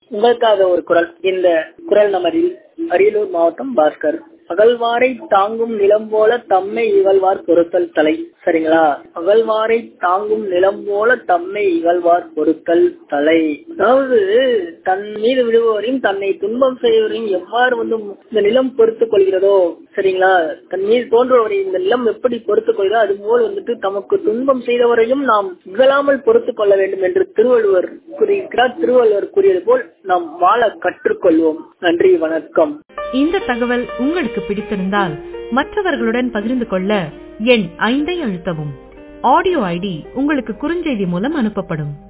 உங்களுக்காக ஒரு குரல் இந்த குரல் நமதில் அரியலூர் மாவட்டம் பாஸ்கர் அகழ்வாரை தாங்கும் நிலம் போல தம்மை இகழ்வார் பொறுத்தல் தலை சரிங்களா அகழ்வாரை தாங்கும் நிலம் போல தம்மை இகழ்வார் பொறுத்தல் தலை அதாவது தன் மீது விடுபவரையும் தன்னை துன்பம் செய்வரையும் எவ்வாறு வந்து இந்த நிலம் பொறுத்துக் கொள்கிறதோ சரிங்களா தன் மீது தோன்றுவரை இந்த நிலம் எப்படி பொறுத்துக் கொள்கிறதோ அது போல் வந்துட்டு தமக்கு துன்பம் செய்தவரையும் நாம் இகழாமல் பொறுத்துக் கொள்ள வேண்டும் என்று திருவள்ளுவர் கூறியிருக்கிறார் திருவள்ளுவர் கூறியது போல் நாம் வாழ கற்றுக்கொள்வோம் நன்றி வணக்கம் இந்த தகவல் உங்களுக்கு பிடித்திருந்தால் மற்றவர்களுடன் பகிர்ந்து கொள்ள எண் ஐந்தை அழுத்தவும் ஆடியோ ஐடி உங்களுக்கு குறுஞ்செய்தி மூலம் அனுப்பப்படும்